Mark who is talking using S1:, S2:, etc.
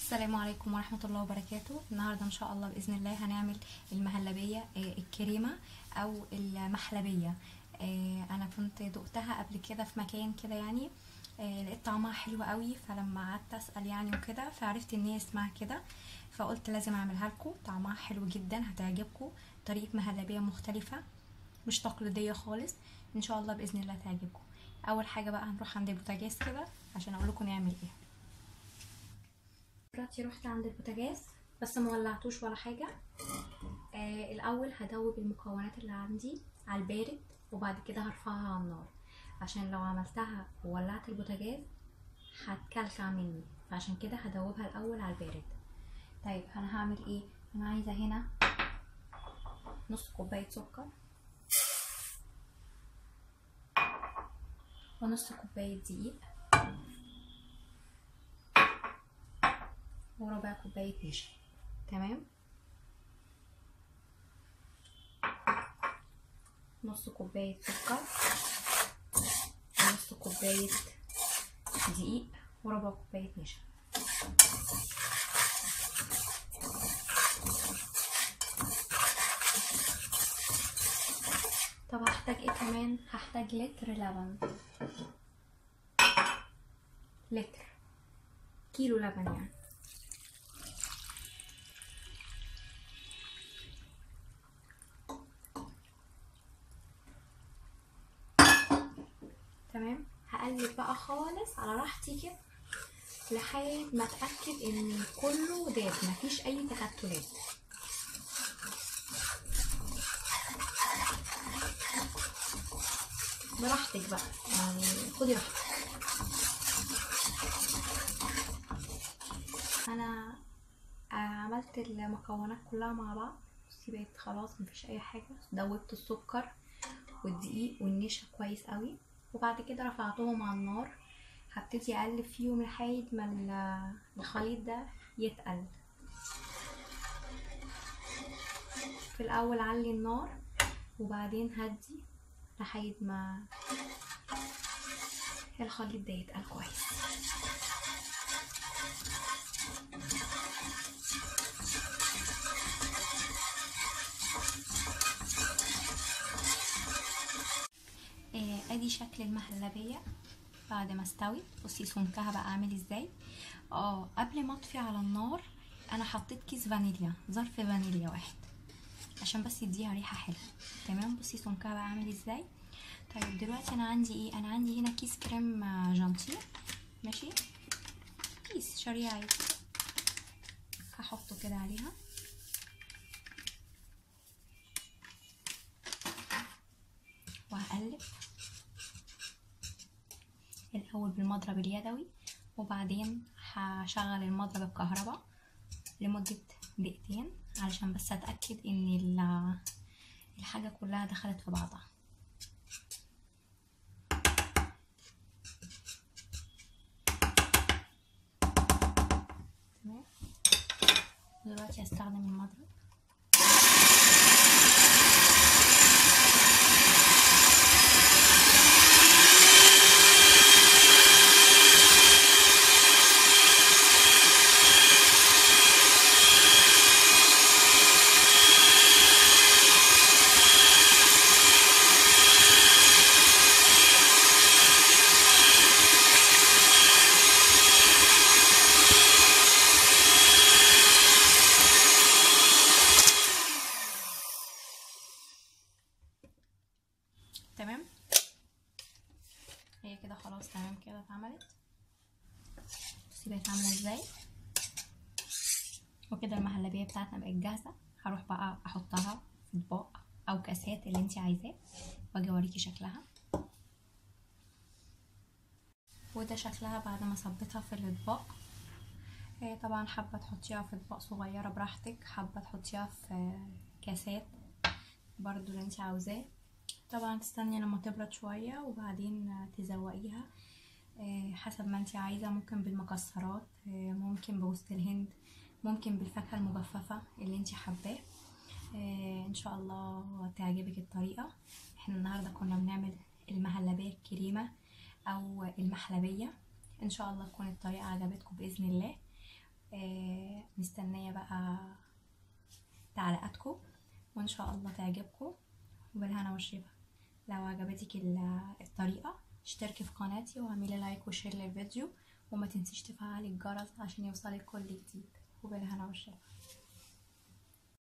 S1: السلام عليكم ورحمة الله وبركاته النهاردة إن شاء الله بإذن الله هنعمل المهلبية آه، الكريمة أو المحلبية آه، أنا كنت دقتها قبل كده في مكان كده يعني آه، لقيت طعمها حلو قوي فلما قعدت أسأل يعني وكده فعرفت إن هي اسمها كده فقلت لازم أعملها لكم طعمها حلو جدا هتعجبكم طريقة مهلبية مختلفة مش تقليدية خالص إن شاء الله بإذن الله تعجبكم أول حاجة بقى هنروح عند البوتاجاز كده عشان أقول لكم نعمل إيه دلوقتي رحت عند البوتاجاز بس ما ولعتوش ولا حاجه آه الاول هدوب المكونات اللي عندي على البارد وبعد كده هرفعها على النار عشان لو عملتها وولعت البوتاجاز هتكلكع مني فعشان كده هدوبها الاول على البارد طيب انا هعمل ايه انا عايزه هنا نص كوبايه سكر ونص كوبايه دقيق وربع كوباية نشا تمام نص كوباية سكر ونص كوباية دقيق وربع كوباية نشا طب هحتاج ايه كمان هحتاج لتر لبن لتر كيلو لبن يعني تمام هقلب بقى خالص على راحتي كده لحد ما اتاكد ان كله داب مفيش اي تكتلات براحتك بقى يعني خدي راحتك انا عملت المكونات كلها مع بعض بصي بقت خلاص مفيش اي حاجه دوبت السكر والدقيق والنشا كويس قوي وبعد كده رفعتهم على النار هبتدي اقلب فيهم لحد ما الخليط ده يتقل في الاول علي النار وبعدين هدي لحد ما الخليط ده يتقل كويس ادي شكل المهلبيه بعد ما استوت بصي سمكها بقى عامل ازاي اه قبل ما اطفي على النار انا حطيت كيس فانيليا ظرف فانيليا واحد عشان بس يديها ريحه حلوه تمام بصي سمكها بقى عامل ازاي طيب دلوقتي انا عندي ايه انا عندي هنا كيس كريم جانتي ماشي كيس شريعه هحطه كده عليها وهقلب الاول بالمضرب اليدوي وبعدين هشغل المضرب الكهرباء لمدة دقيقتين علشان بس اتأكد ان الحاجة كلها دخلت في بعضها تمام دلوقتي هستخدم المضرب تمام هي كده خلاص تمام كده اتعملت بصي بقت عامله ازاي وكده المهلبيه بتاعتنا بقت جاهزه هروح بقى احطها في اطباق او كاسات اللي انت عايزاه واجي اوريكي شكلها وده شكلها بعد ما صبيتها في الاطباق هي طبعا حابه تحطيها في اطباق صغيره براحتك حابه تحطيها في كاسات برضو اللي انت عاوزاه طبعا تستني لما تبرد شوية وبعدين تزوقيها حسب ما انت عايزة ممكن بالمكسرات ممكن بوسط الهند ممكن بالفاكهة المجففة اللي انت حباه ان شاء الله تعجبك الطريقة احنا النهاردة كنا بنعمل المهلبية الكريمة او المحلبية ان شاء الله تكون الطريقة عجبتكم باذن الله مستنية بقى تعليقاتكم وان شاء الله تعجبكم وبالهنا والشفا لو عجبتك ال- الطريقة اشتركي في قناتي واعملي لايك وشير للفيديو وما تنسيش تفعلي الجرس عشان يوصلك كل جديد وبالهنا والشفا